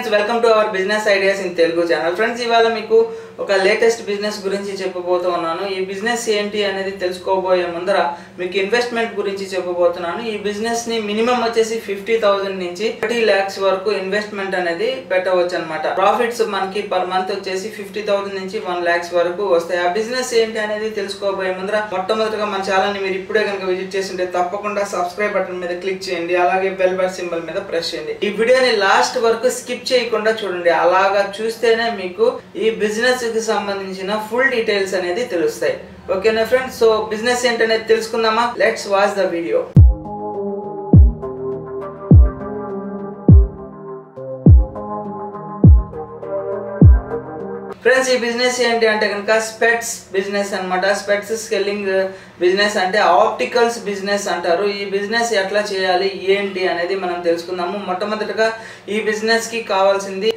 Friends welcome to our business ideas in Telugu channel friends ఇవాళ మీకు ఒక లేటెస్ట్ బిజినెస్ గురించి చెప్పబోతూ ఉన్నాను ఈ బిజినెస్ ఏంటి అనేది తెలుసుకోబోయే ముందర మీకు ఇన్వెస్ట్మెంట్ గురించి చెప్పబోతున్నాను ఈ బిజినెస్ ని మినిమం వచ్చేసి ఫిఫ్టీ థౌసండ్ నుంచి థర్టీ ల్యాక్స్ వరకు ఇన్వెస్ట్మెంట్ అనేది పెట్టవచ్చు అనమాట ప్రాఫిట్స్ మనకి పర్ మంత్ వచ్చేసి ఫిఫ్టీ థౌసండ్ నుంచి వన్ ల్యాక్స్ వరకు వస్తాయి ఆ బిజినెస్ ఏంటి అనేది తెలుసుకోబోయే ముందర మొట్టమొదటిగా మన ఛానల్ ని మీరు ఇప్పుడే కనుక విజిట్ చేస్తుంటే తప్పకుండా సబ్స్క్రైబ్ బటన్ మీద క్లిక్ చేయండి అలాగే బెల్ బట్ సింబల్ మీద ప్రెస్ చేయండి ఈ వీడియోని లాస్ట్ వరకు స్కిప్ చేయకుండా చూడండి అలాగా చూస్తేనే మీకు ఈ బిజినెస్ కి సంబంధించిన ఫుల్ డీటెయిల్స్ అనేది తెలుస్తాయి ఓకేనా ఫ్రెండ్స్ సో బిజినెస్ ఏంటనేది తెలుసుకుందామా let's watch the video friends ఈ బిజినెస్ ఏంటి అంటే కనుక స్పెట్స్ బిజినెస్ అన్నమాట స్పెట్స్ స్కెల్లింగ్ బిజినెస్ అంటే ఆప్టికల్స్ బిజినెస్ అంటారు ఈ బిజినెస్ ఎట్లా చేయాలి ఏంటి అనేది మనం తెలుసుకుందాము మొట్టమొదటిగా ఈ బిజినెస్ కి కావాల్సింది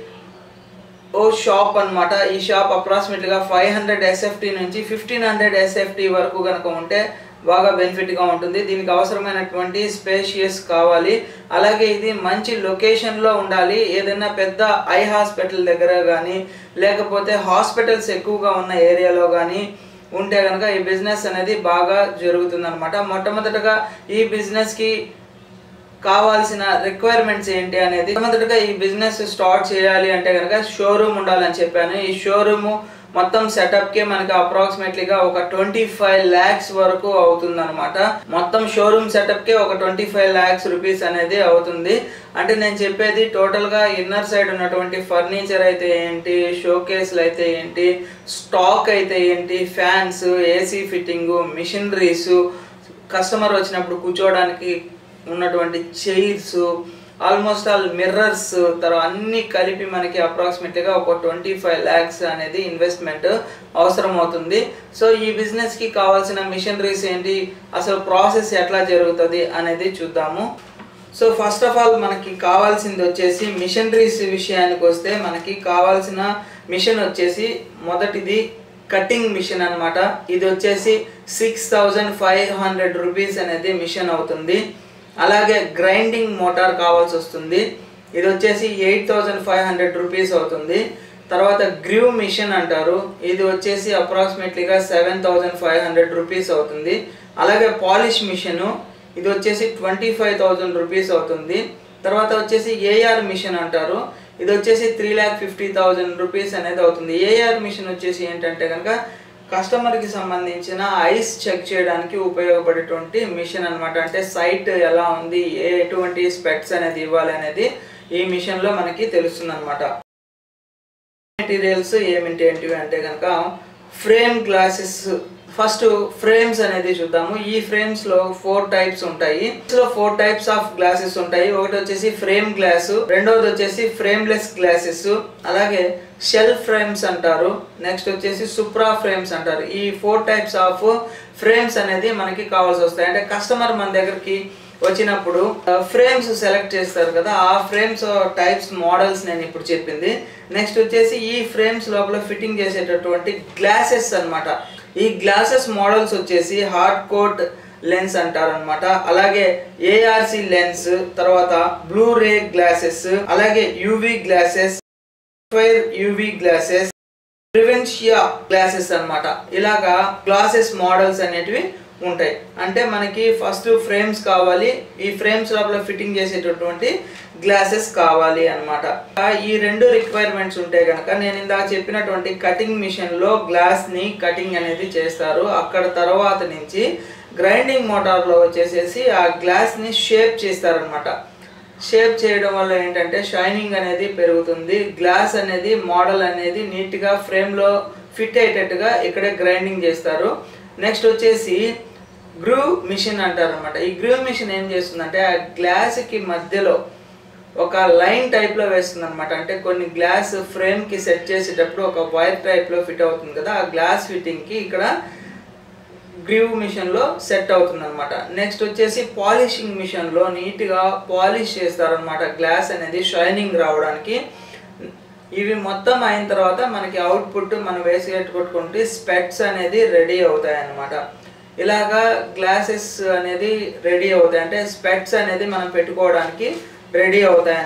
ఓ షాప్ అన్నమాట ఈ షాప్ అప్రాక్సిమేట్లీగా ఫైవ్ హండ్రెడ్ ఎస్ఎఫ్టీ నుంచి ఫిఫ్టీన్ హండ్రెడ్ ఎస్ఎఫ్టీ వరకు కనుక ఉంటే బాగా బెనిఫిట్గా ఉంటుంది దీనికి అవసరమైనటువంటి స్పేషియస్ కావాలి అలాగే ఇది మంచి లొకేషన్లో ఉండాలి ఏదైనా పెద్ద ఐ హాస్పిటల్ దగ్గర కానీ లేకపోతే హాస్పిటల్స్ ఎక్కువగా ఉన్న ఏరియాలో కానీ ఉంటే కనుక ఈ బిజినెస్ అనేది బాగా జరుగుతుంది అనమాట మొట్టమొదటగా ఈ బిజినెస్కి కావాల్సిన రిక్వైర్మెంట్స్ ఏంటి అనేది మొదటగా ఈ బిజినెస్ స్టార్ట్ చేయాలి అంటే కనుక షోరూమ్ ఉండాలని చెప్పాను ఈ షోరూమ్ మొత్తం సెటప్ కి మనకి అప్రాక్సిమేట్లీగా ఒక ట్వంటీ ఫైవ్ ల్యాక్స్ వరకు అవుతుంది అనమాట మొత్తం షోరూమ్ సెటప్ కి ఒక ట్వంటీ ఫైవ్ ల్యాక్స్ రూపీస్ అనేది అవుతుంది అంటే నేను చెప్పేది టోటల్ గా ఇన్నర్ సైడ్ ఉన్నటువంటి ఫర్నిచర్ అయితే ఏంటి షోకేస్లు అయితే ఏంటి స్టాక్ అయితే ఏంటి fans AC fitting machineries customer వచ్చినప్పుడు కూర్చోవడానికి ఉన్నటువంటి చైర్స్ ఆల్మోస్ట్ ఆల్ మిర్రర్స్ తర్వాత అన్ని కలిపి మనకి అప్రాక్సిమేట్లీగా ఒక ట్వంటీ ఫైవ్ ల్యాక్స్ అనేది ఇన్వెస్ట్మెంట్ అవసరం అవుతుంది సో ఈ బిజినెస్కి కావాల్సిన మిషనరీస్ ఏంటి అసలు ప్రాసెస్ ఎట్లా జరుగుతుంది అనేది చూద్దాము సో ఫస్ట్ ఆఫ్ ఆల్ మనకి కావాల్సింది వచ్చేసి మిషనరీస్ విషయానికి వస్తే మనకి కావాల్సిన మిషన్ వచ్చేసి మొదటిది కటింగ్ మిషన్ అన్నమాట ఇది వచ్చేసి six thousand five hundred rupees అనేది మిషన్ అవుతుంది అలాగే గ్రైండింగ్ మోటార్ కావాల్సి వస్తుంది ఇది వచ్చేసి eight thousand five hundred rupees అవుతుంది తర్వాత గ్రీవ్ మిషన్ అంటారు ఇది వచ్చేసి అప్రాక్సిమేట్లీగా seven thousand five hundred rupees అవుతుంది అలాగే పాలిష్ మిషను ఇది వచ్చేసి ట్వంటీ ఫైవ్ థౌజండ్ రూపీస్ అవుతుంది తర్వాత వచ్చేసి ఏఆర్ మిషన్ అంటారు ఇది వచ్చేసి three lakh fifty thousand rupees అనేది అవుతుంది ఏఆర్ మిషన్ వచ్చేసి ఏంటంటే కనుక కస్టమర్కి సంబంధించిన ఐస్ చెక్ చేయడానికి ఉపయోగపడేటువంటి మిషన్ అనమాట అంటే సైట్ ఎలా ఉంది ఏ ఎటువంటి స్పెక్ట్స్ అనేది ఇవ్వాలి అనేది ఈ మిషన్లో మనకి తెలుస్తుంది అనమాట మెటీరియల్స్ ఏమిటి ఏంటివి అంటే కనుక ఫ్రేమ్ గ్లాసెస్ ఫస్ట్ ఫ్రేమ్స్ అనేది చూద్దాము ఈ ఫ్రేమ్స్ లో ఫోర్ టైప్స్ ఉంటాయి లో ఫోర్ టైప్స్ ఆఫ్ గ్లాసెస్ ఉంటాయి ఒకటి వచ్చేసి ఫ్రేమ్ గ్లాస్ రెండవది వచ్చేసి ఫ్రేమ్లెస్ గ్లాసెస్ అలాగే షెల్ ఫ్రేమ్స్ అంటారు నెక్స్ట్ వచ్చేసి సుప్రా ఫ్రేమ్స్ అంటారు ఈ ఫోర్ టైప్స్ ఆఫ్ ఫ్రేమ్స్ అనేది మనకి కావాల్సి వస్తాయి అంటే కస్టమర్ మన దగ్గరికి వచ్చినప్పుడు ఫ్రేమ్స్ సెలెక్ట్ చేస్తారు కదా ఆ ఫ్రేమ్స్ టైప్స్ మోడల్స్ నేను ఇప్పుడు చెప్పింది నెక్స్ట్ వచ్చేసి ఈ ఫ్రేమ్స్ లోపల ఫిట్టింగ్ చేసేటటువంటి గ్లాసెస్ అన్నమాట ఈ గ్లాసెస్ మోడల్స్ వచ్చేసి హార్డ్ కోట్ లెన్స్ అంటారనమాట అలాగే ఏఆర్సి లెన్స్ తర్వాత బ్లూ రే గ్లాసెస్ అలాగే UV glasses fire UV glasses ప్రివెన్షియా గ్లాసెస్ అన్నమాట ఇలాగా గ్లాసెస్ మోడల్స్ అనేటివి ఉంటాయి అంటే మనకి ఫస్ట్ ఫ్రేమ్స్ కావాలి ఈ ఫ్రేమ్స్ లోపల ఫిట్టింగ్ చేసేటటువంటి గ్లాసెస్ కావాలి అనమాట ఈ రెండు రిక్వైర్మెంట్స్ ఉంటే కనుక నేను ఇందాక చెప్పినటువంటి కటింగ్ మిషన్ లో గ్లాస్ ని కటింగ్ అనేది చేస్తారు అక్కడ తర్వాత నుంచి గ్రైండింగ్ మోటార్ లో వచ్చేసేసి ఆ గ్లాస్ ని షేప్ చేస్తారనమాట షేప్ చేయడం వల్ల ఏంటంటే షైనింగ్ అనేది పెరుగుతుంది గ్లాస్ అనేది మోడల్ అనేది నీట్గా ఫ్రేమ్లో ఫిట్ అయ్యేటట్టుగా ఇక్కడే గ్రైండింగ్ చేస్తారు నెక్స్ట్ వచ్చేసి గ్రూవ్ మిషన్ అంటారు అనమాట ఈ గ్రూవ్ మిషన్ ఏం చేస్తుందంటే ఆ గ్లాస్కి మధ్యలో ఒక లైన్ టైప్లో వేస్తుంది అనమాట అంటే కొన్ని గ్లాస్ ఫ్రేమ్కి సెట్ చేసేటప్పుడు ఒక వైర్ టైప్లో ఫిట్ అవుతుంది కదా ఆ గ్లాస్ ఫిట్టింగ్కి ఇక్కడ గ్రీవ్ మిషన్లో సెట్ అవుతుంది అనమాట నెక్స్ట్ వచ్చేసి పాలిషింగ్ మిషన్లో నీట్గా పాలిష్ చేస్తారనమాట గ్లాస్ అనేది షైనింగ్ రావడానికి ఇవి మొత్తం అయిన తర్వాత మనకి అవుట్పుట్ మనం వేసేట్టుకుంటే స్పెట్స్ అనేది రెడీ అవుతాయి అన్నమాట ఇలాగా గ్లాసెస్ అనేది రెడీ అవుతాయి అంటే స్పెట్స్ అనేది మనం పెట్టుకోవడానికి రెడీ అవుతాయి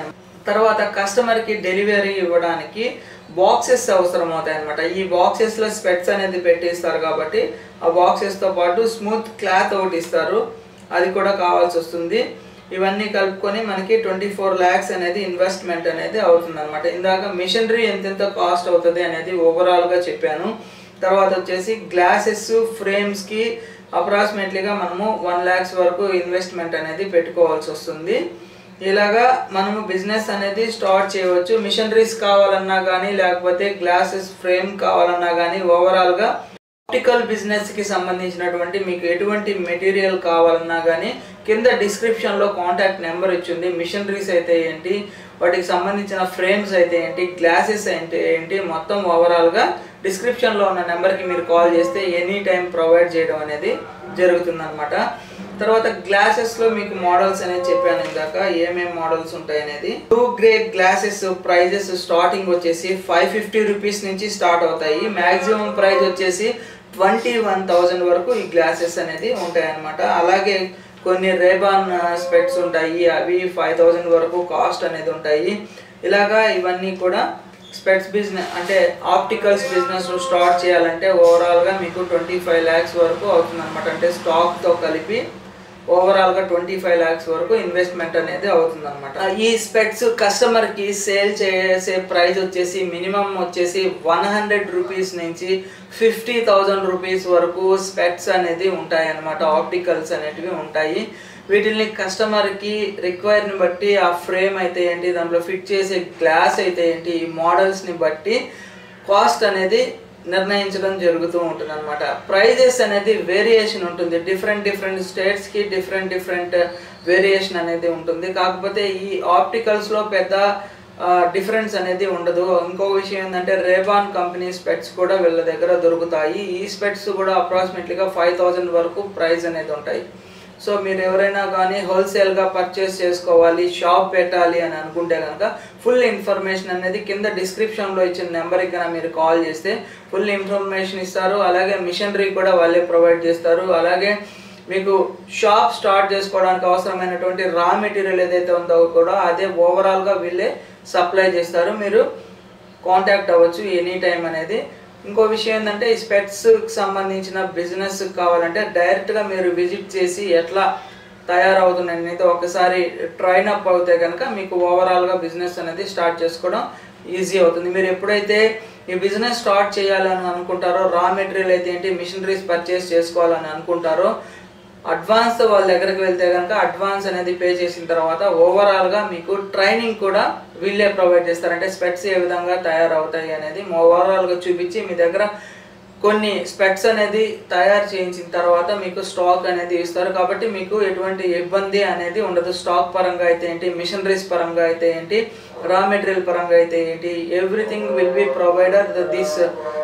తర్వాత కస్టమర్కి డెలివరీ ఇవ్వడానికి బాక్సెస్ అవసరం అవుతాయి అనమాట ఈ బాక్సెస్లో స్పెట్స్ అనేది పెట్టిస్తారు కాబట్టి ఆ బాక్సెస్తో పాటు స్మూత్ క్లాత్ ఒకటి ఇస్తారు అది కూడా కావాల్సి వస్తుంది ఇవన్నీ కలుపుకొని మనకి ట్వంటీ ఫోర్ ల్యాక్స్ అనేది ఇన్వెస్ట్మెంట్ అనేది అవుతుంది అనమాట ఇందాక మిషనరీ ఎంతెంత కాస్ట్ అవుతుంది అనేది ఓవరాల్గా చెప్పాను తర్వాత వచ్చేసి గ్లాసెస్ ఫ్రేమ్స్కి అప్రాక్సిమేట్లీగా మనము వన్ ల్యాక్స్ వరకు ఇన్వెస్ట్మెంట్ అనేది పెట్టుకోవాల్సి వస్తుంది ఇలాగా మనము బిజినెస్ అనేది స్టార్ట్ చేయవచ్చు మిషనరీస్ కావాలన్నా కానీ లేకపోతే గ్లాసెస్ ఫ్రేమ్ కావాలన్నా కానీ ఓవరాల్గా ఆప్టికల్ బిజినెస్కి సంబంధించినటువంటి మీకు ఎటువంటి మెటీరియల్ కావాలన్నా కానీ కింద డిస్క్రిప్షన్లో కాంటాక్ట్ నెంబర్ ఇచ్చింది మిషనరీస్ అయితే ఏంటి వాటికి సంబంధించిన ఫ్రేమ్స్ అయితే ఏంటి గ్లాసెస్ అయితే ఏంటి మొత్తం ఓవరాల్గా డిస్క్రిప్షన్లో ఉన్న నెంబర్కి మీరు కాల్ చేస్తే ఎనీ టైం ప్రొవైడ్ చేయడం అనేది జరుగుతుందన్నమాట తర్వాత గ్లాసెస్లో మీకు మోడల్స్ అనేది చెప్పాను ఇందాక ఏమేం మోడల్స్ ఉంటాయి అనేది two grade glasses prices starting వచ్చేసి ఫైవ్ ఫిఫ్టీ రూపీస్ నుంచి స్టార్ట్ అవుతాయి మ్యాక్సిమం ప్రైస్ వచ్చేసి ట్వంటీ వన్ థౌజండ్ వరకు ఈ గ్లాసెస్ అనేది ఉంటాయి అన్నమాట అలాగే కొన్ని రేబాన్ స్పెట్స్ ఉంటాయి అవి ఫైవ్ థౌజండ్ వరకు కాస్ట్ అనేది ఉంటాయి ఇలాగా ఇవన్నీ కూడా స్పెట్స్ బిజినెస్ అంటే ఆప్టికల్స్ బిజినెస్ స్టార్ట్ చేయాలంటే ఓవరాల్గా మీకు ట్వంటీ ఫైవ్ ల్యాక్స్ వరకు అవుతుంది అనమాట అంటే స్టాక్తో కలిపి ఓవరాల్గా ట్వంటీ ఫైవ్ ల్యాక్స్ వరకు ఇన్వెస్ట్మెంట్ అనేది అవుతుంది అనమాట ఈ స్పెట్స్ కస్టమర్కి సేల్ చేసే ప్రైస్ వచ్చేసి మినిమం వచ్చేసి వన్ హండ్రెడ్ రూపీస్ నుంచి ఫిఫ్టీ థౌజండ్ రూపీస్ వరకు స్పెట్స్ అనేది ఉంటాయి అనమాట ఆప్టికల్స్ అనేటివి ఉంటాయి వీటిని కస్టమర్కి రిక్వైర్ని బట్టి ఆ ఫ్రేమ్ అయితే ఏంటి దాంట్లో ఫిట్ చేసే గ్లాస్ అయితే ఏంటి ఈ మోడల్స్ని బట్టి కాస్ట్ అనేది నిర్ణయించడం జరుగుతూ ఉంటుంది అనమాట ప్రైజెస్ అనేది వేరియేషన్ ఉంటుంది డిఫరెంట్ డిఫరెంట్ స్టేట్స్కి డిఫరెంట్ డిఫరెంట్ వేరియేషన్ అనేది ఉంటుంది కాకపోతే ఈ ఆప్టికల్స్లో పెద్ద డిఫరెన్స్ అనేది ఉండదు ఇంకో విషయం ఏంటంటే రేబాన్ కంపెనీ స్పెట్స్ కూడా వీళ్ళ దగ్గర దొరుకుతాయి ఈ స్పెట్స్ కూడా అప్రాక్సిమేట్లీగా ఫైవ్ థౌజండ్ వరకు ప్రైస్ అనేది ఉంటాయి సో మీరు ఎవరైనా కానీ హోల్సేల్గా పర్చేస్ చేసుకోవాలి షాప్ పెట్టాలి అని అనుకుంటే కనుక ఫుల్ ఇన్ఫర్మేషన్ అనేది కింద డిస్క్రిప్షన్లో ఇచ్చిన నెంబర్కి కనుక మీరు కాల్ చేస్తే ఫుల్ ఇన్ఫర్మేషన్ ఇస్తారు అలాగే మిషనరీ కూడా వాళ్ళే ప్రొవైడ్ చేస్తారు అలాగే మీకు షాప్ స్టార్ట్ చేసుకోవడానికి అవసరమైనటువంటి రా మెటీరియల్ ఏదైతే ఉందో కూడా అదే ఓవరాల్గా వీళ్ళే సప్లై చేస్తారు మీరు కాంటాక్ట్ అవ్వచ్చు ఎనీ టైం అనేది ఇంకో విషయం ఏంటంటే ఈ స్పెట్స్కి సంబంధించిన బిజినెస్ కావాలంటే డైరెక్ట్గా మీరు విజిట్ చేసి ఎట్లా తయారవుతుంది అనేది ఒకసారి ట్రైన్ అప్ అవుతే కనుక మీకు ఓవరాల్గా బిజినెస్ అనేది స్టార్ట్ చేసుకోవడం ఈజీ అవుతుంది మీరు ఎప్పుడైతే ఈ బిజినెస్ స్టార్ట్ చేయాలని అనుకుంటారో రా మెటీరియల్ అయితే ఏంటి మిషనరీస్ పర్చేస్ చేసుకోవాలని అనుకుంటారో అడ్వాన్స్ వాళ్ళ దగ్గరికి వెళ్తే కనుక అడ్వాన్స్ అనేది పే చేసిన తర్వాత ఓవరాల్గా మీకు ట్రైనింగ్ కూడా వీళ్ళే ప్రొవైడ్ చేస్తారు అంటే స్పెట్స్ ఏ విధంగా తయారవుతాయి అనేది ఓవరాల్గా చూపించి మీ దగ్గర కొన్ని స్పెట్స్ అనేది తయారు చేయించిన తర్వాత మీకు స్టాక్ అనేది ఇస్తారు కాబట్టి మీకు ఎటువంటి ఇబ్బంది అనేది ఉండదు స్టాక్ పరంగా అయితే ఏంటి మిషనరీస్ పరంగా అయితే ఏంటి రా మెటీరియల్ పరంగా అయితే ఏంటి everything will be provider this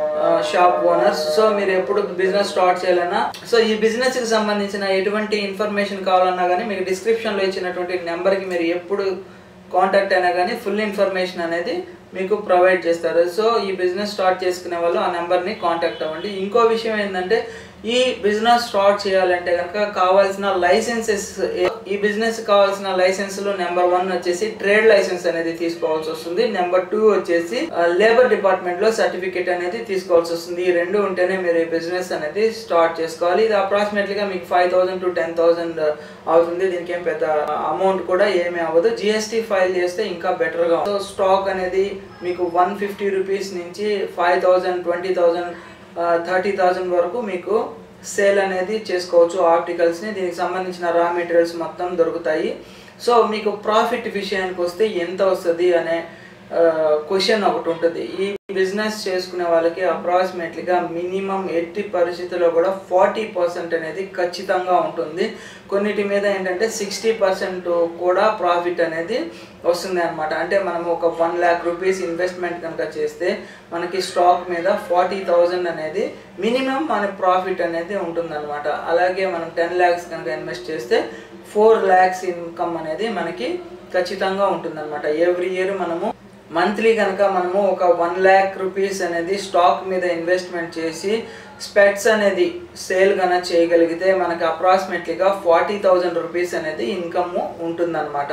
shop owners so మీరు ఎప్పుడు బిజినెస్ స్టార్ట్ చేయాలన్నా సో ఈ బిజినెస్ కి సంబంధించిన ఎటువంటి ఇన్ఫర్మేషన్ కావాలన్నా కానీ మీకు description లో ఇచ్చినటువంటి నెంబర్కి మీరు ఎప్పుడు కాంటాక్ట్ అయినా కానీ ఫుల్ ఇన్ఫర్మేషన్ అనేది మీకు ప్రొవైడ్ చేస్తారు సో ఈ బిజినెస్ స్టార్ట్ చేసుకునే వాళ్ళు ఆ నెంబర్ని కాంటాక్ట్ అవ్వండి ఇంకో విషయం ఏంటంటే ఈ బిజినెస్ స్టార్ట్ చేయాలంటే కనుక కావాల్సిన లైసెన్సెస్ ఈ బిజినెస్ కావాల్సిన లైసెన్స్లో నెంబర్ వన్ వచ్చేసి ట్రేడ్ లైసెన్స్ అనేది తీసుకోవాల్సి వస్తుంది నెంబర్ టూ వచ్చేసి లేబర్ డిపార్ట్మెంట్ లో సర్టిఫికేట్ అనేది తీసుకోవాల్సి వస్తుంది ఈ రెండు ఉంటేనే మీరు ఈ బిజినెస్ అనేది స్టార్ట్ చేసుకోవాలి ఇది అప్రాక్సిమేట్లీగా మీకు five thousand to ten thousand అవుతుంది దీనికి ఏం పెద్ద అమౌంట్ కూడా ఏమీ అవ్వదు జిఎస్టీ ఫైల్ చేస్తే ఇంకా బెటర్గా సో స్టాక్ అనేది మీకు వన్ ఫిఫ్టీ రూపీస్ నుంచి five thousand twenty thousand thirty thousand వరకు మీకు సేల్ అనేది చేసుకోవచ్చు ఆర్టికల్స్ని దీనికి సంబంధించిన రా మెటీరియల్స్ మొత్తం దొరుకుతాయి సో మీకు ప్రాఫిట్ విషయానికి వస్తే ఎంత వస్తుంది అనే క్వశ్చన్ ఒకటి ఉంటుంది ఈ బిజినెస్ చేసుకునే వాళ్ళకి అప్రాక్సిమేట్లీగా మినిమం ఎట్టి పరిస్థితుల్లో కూడా ఫార్టీ పర్సెంట్ అనేది ఖచ్చితంగా ఉంటుంది కొన్నిటి మీద ఏంటంటే సిక్స్టీ పర్సెంట్ కూడా ప్రాఫిట్ అనేది వస్తుంది అనమాట అంటే మనం ఒక వన్ ల్యాక్ రూపీస్ ఇన్వెస్ట్మెంట్ కనుక చేస్తే మనకి స్టాక్ మీద ఫార్టీ థౌజండ్ అనేది మినిమం మన ప్రాఫిట్ అనేది ఉంటుందన్నమాట అలాగే మనం టెన్ ల్యాక్స్ కనుక ఇన్వెస్ట్ చేస్తే ఫోర్ ల్యాక్స్ ఇన్కమ్ అనేది మనకి ఖచ్చితంగా ఉంటుందన్నమాట ఎవ్రీ ఇయర్ మనము మంత్లీ కనుక మనము ఒక వన్ ల్యాక్ రూపీస్ అనేది స్టాక్ మీద ఇన్వెస్ట్మెంట్ చేసి స్పెట్స్ అనేది సేల్ కనుక చేయగలిగితే మనకి అప్రాక్సిమేట్లీగా ఫార్టీ థౌజండ్ రూపీస్ అనేది ఇన్కమ్ ఉంటుందన్నమాట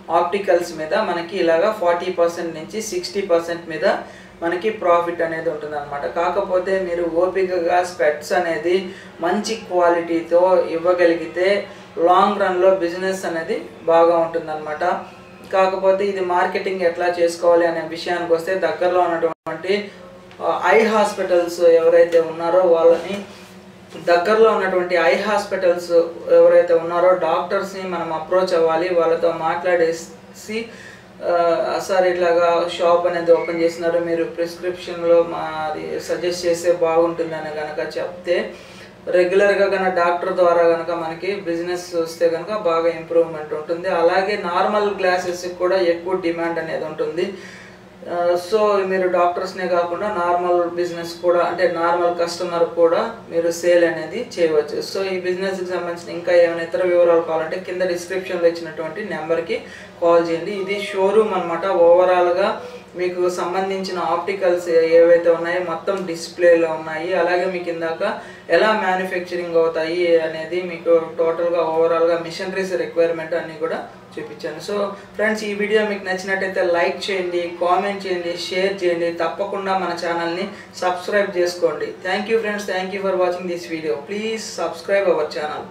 ఆప్టికల్స్ మీద మనకి ఇలాగా ఫార్టీ పర్సెంట్ నుంచి సిక్స్టీ పర్సెంట్ మీద మనకి ప్రాఫిట్ అనేది ఉంటుంది అనమాట కాకపోతే మీరు ఓపికగా స్పెట్స్ అనేది మంచి క్వాలిటీతో ఇవ్వగలిగితే లాంగ్ రన్లో బిజినెస్ అనేది బాగా ఉంటుందన్నమాట కాకపోతే ఇది మార్కెటింగ్ ఎట్లా చేసుకోవాలి అనే విషయానికి వస్తే దగ్గరలో ఉన్నటువంటి ఐ హాస్పిటల్స్ ఎవరైతే ఉన్నారో వాళ్ళని దగ్గరలో ఉన్నటువంటి ఐ హాస్పిటల్స్ ఎవరైతే ఉన్నారో డాక్టర్స్ని మనం అప్రోచ్ అవ్వాలి వాళ్ళతో మాట్లాడేసి ఆ, సార్ ఇట్లాగా షాప్ అనేది ఓపెన్ చేసినారు మీరు ప్రిస్క్రిప్షన్లో మాది సజెస్ట్ చేస్తే బాగుంటుందని కనుక చెప్తే రెగ్యులర్గా కనుక డాక్టర్ ద్వారా కనుక మనకి బిజినెస్ వస్తే కనుక బాగా ఇంప్రూవ్మెంట్ ఉంటుంది అలాగే నార్మల్ గ్లాసెస్ కూడా ఎక్కువ డిమాండ్ అనేది ఉంటుంది ఆ, సో మీరు డాక్టర్స్నే కాకుండా నార్మల్ బిజినెస్ కూడా అంటే నార్మల్ కస్టమర్ కూడా మీరు సేల్ అనేది చేయవచ్చు సో ఈ బిజినెస్కి సంబంధించిన ఇంకా ఏమైనా ఇతర వివరాలు కావాలంటే కింద డిస్క్రిప్షన్లో ఇచ్చినటువంటి నెంబర్కి కాల్ చేయండి ఇది షోరూమ్ అనమాట ఓవరాల్గా మీకు సంబంధించిన ఆప్టికల్స్ ఏవైతే ఉన్నాయో మొత్తం డిస్ప్లేలో ఉన్నాయి అలాగే మీకు ఇందాక ఎలా మ్యానుఫ్యాక్చరింగ్ అవుతాయి అనేది మీకు టోటల్గా ఓవరాల్గా మిషనరీస్ రిక్వైర్మెంట్ అన్నీ కూడా చూపించాను సో ఫ్రెండ్స్ ఈ వీడియో మీకు నచ్చినట్టయితే లైక్ చేయండి కామెంట్ చేయండి షేర్ చేయండి తప్పకుండా మన ఛానల్ని సబ్స్క్రైబ్ చేసుకోండి thank you friends thank you for watching this video please subscribe our channel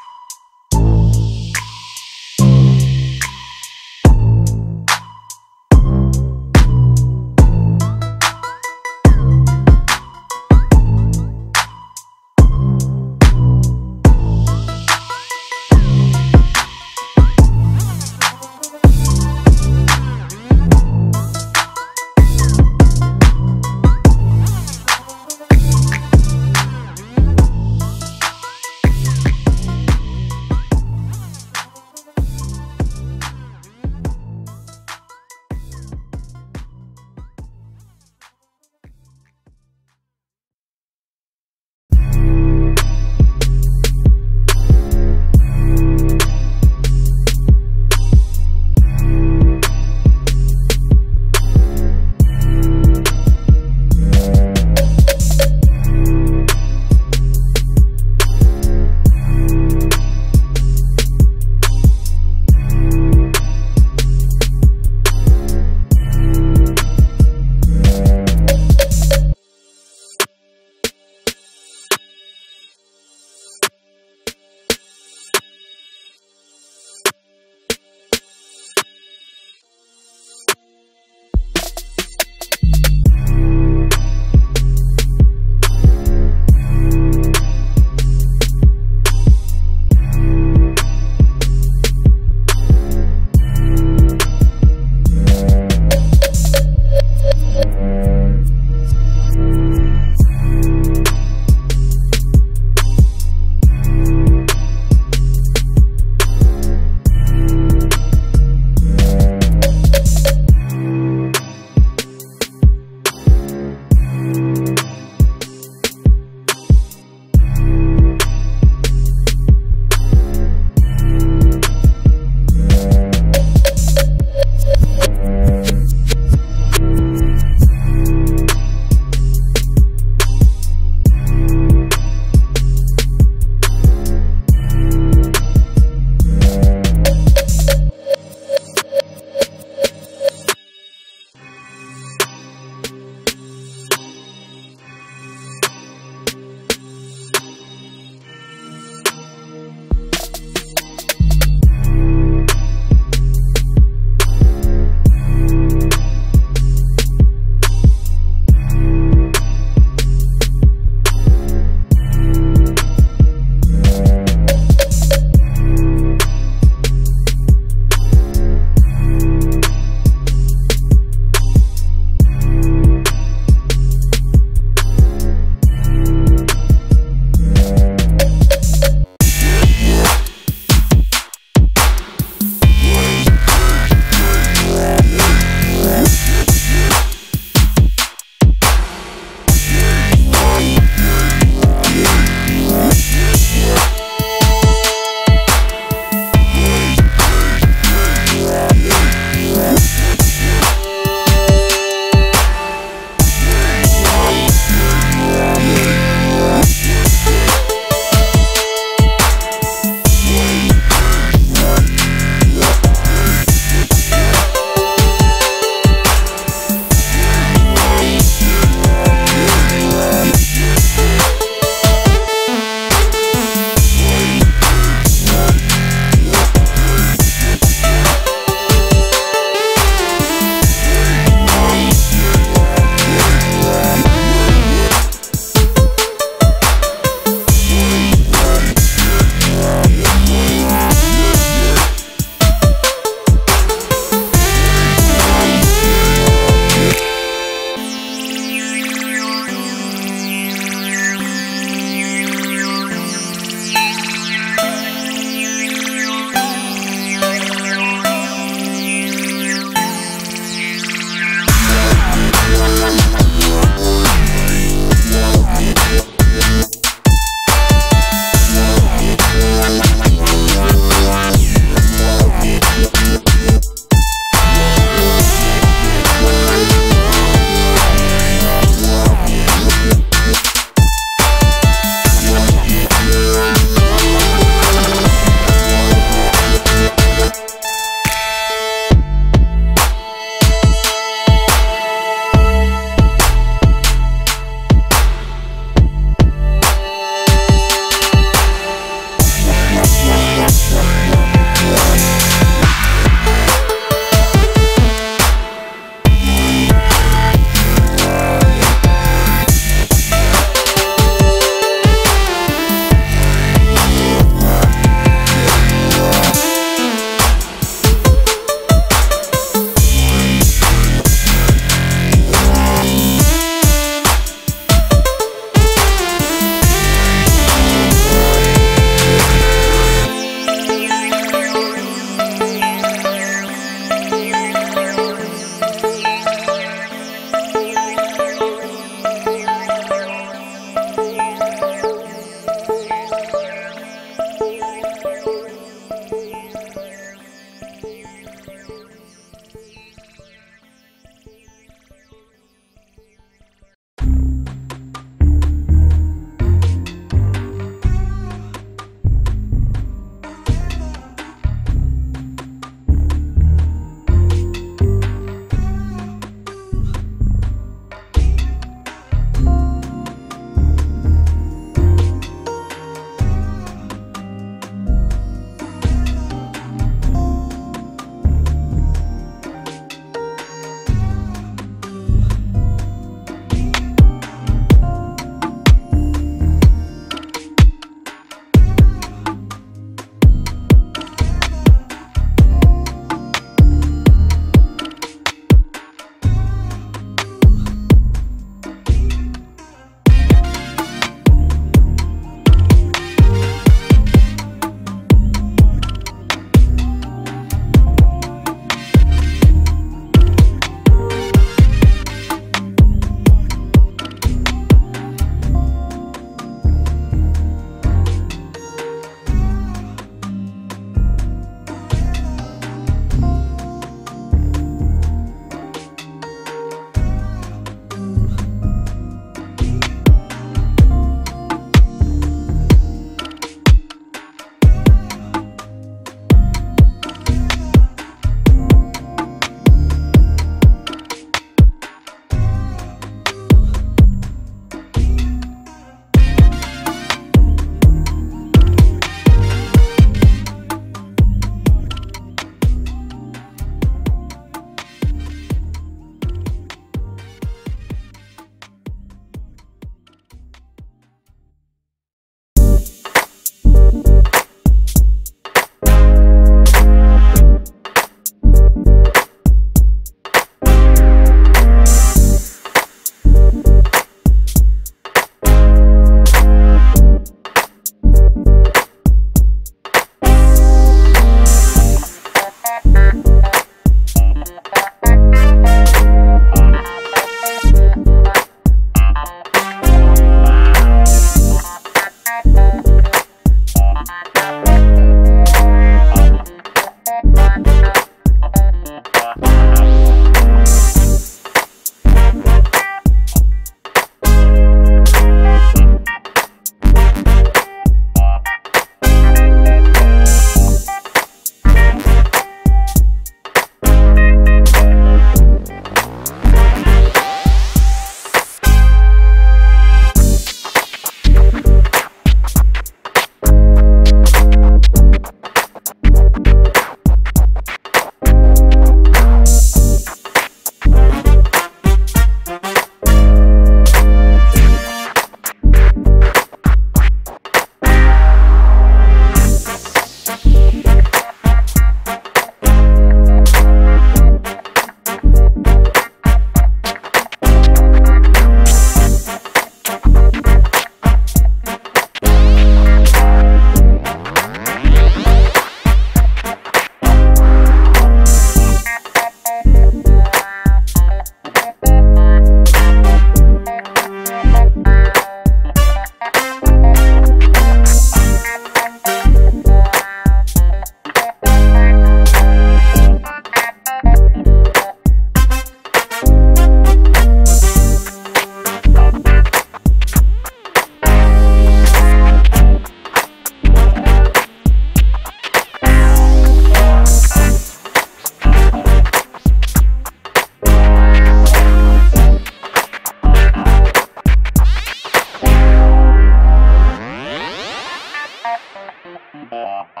Thank you.